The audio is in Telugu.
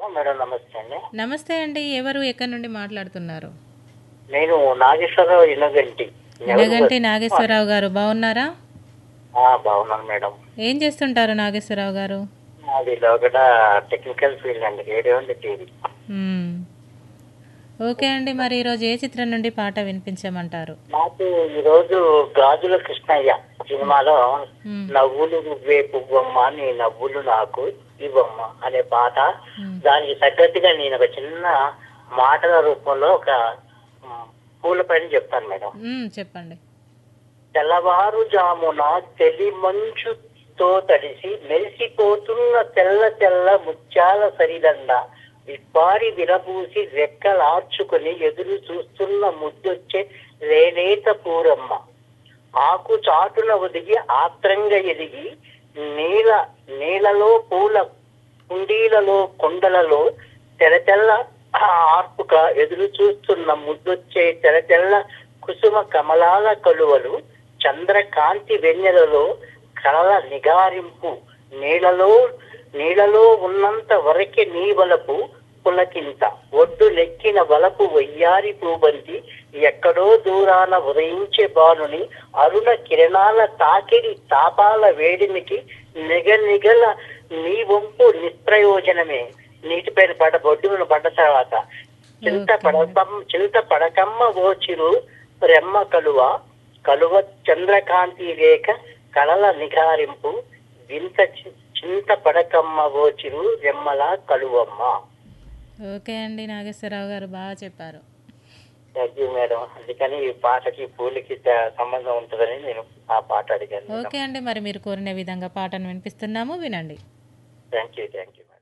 మేడం నమస్తే అండి నమస్తే అండి ఎవరు ఎక్కడి నుండి మాట్లాడుతున్నారు నేను నాగేశ్వరరావు ఇనగంటి ఎనగంటి నాగేశ్వరరావు గారు బాగున్నారా ఆ, బాగున్నాను మేడం ఏం చేస్తుంటారు నాగేశ్వరరావు గారు అది లోగడ టెక్నికల్ ఫీల్డ్ అండి రేడియో అండి టీవీ మ్మ్. ఓకే అండి మరి ఈరోజు ఏ చిత్రం నుండి పాట వినిపించమంటారు నాకు ఈరోజు గాజుల కృష్ణయ్య సినిమాలో మ్మ్. నవ్వులు నువ్వే పువ్వమ్మ నీ నవ్వులు నాకు ఇవ్వమ్మ అనే పాట మ్మ్. దానికి తగ్గట్టుగా నేను ఒక చిన్న మాటల రూపంలో ఒక మ్, పూల పైన చెప్తాను మేడం మ్మ్, చెప్పండి తెల్లవారుజామున తెలి మంచుతో తడిసి మెరిసిపోతున్న తెల్ల తెల్ల ముత్యాల సరిదండ విప్పారి విరబూసి రెక్కలార్చుకుని ఎదురు చూస్తున్న ముద్దొచ్చే రేనేత పూరమ్మ ఆకు చాటున ఒదిగి ఆత్రంగా ఎదిగి నీల నీలలో పూల కుండీలలో కొండలలో తెల్ల తెల్ల ఆర్పుక ఎదురు చూస్తున్న ముద్దొచ్చే తెల్ల తెల్ల కుసుమ కమలాల కలువలు చంద్రకాంతి వెన్నెలలో కలల నిగారింపు నీళ్ళలో నీళ్ళలో ఉన్నంత వరకే నీ వలపు పులకింత ఒడ్డు నెక్కిన వలపు వయ్యారి పూబంతి ఎక్కడో దూరాన ఉదయించే బాలుని అరుణ కిరణాల తాకిడి తాపాల వేడిమికి నిగ నిగల నీ వంపు నిష్ప్రయోజనమే నీటిపైన పడ్డ బొడ్డును పడ్డ తర్వాత చింత పడకమ్మ చింత పడకమ్మ ఓ చిరు రెమ్మ కలువ కలువ చంద్రకాంతి రేఖ కలల నిగారింపు వింత చి- చింత పడకమ్మ ఓ చిరు రెమ్మల కలువమ్మ ఓకే అండి నాగేశ్వరరావు గారు బాగా చెప్పారు థ్యాంక్ యూ మేడం అందుకని ఈ పాటకి పూలకి త- సంబంధం ఉంటుందని నేను ఆ పాట అడిగాను ఓకే అండి మరి మీరు కోరిన విధంగా పాటను వినిపిస్తున్నాము వినండి thank you thank you madam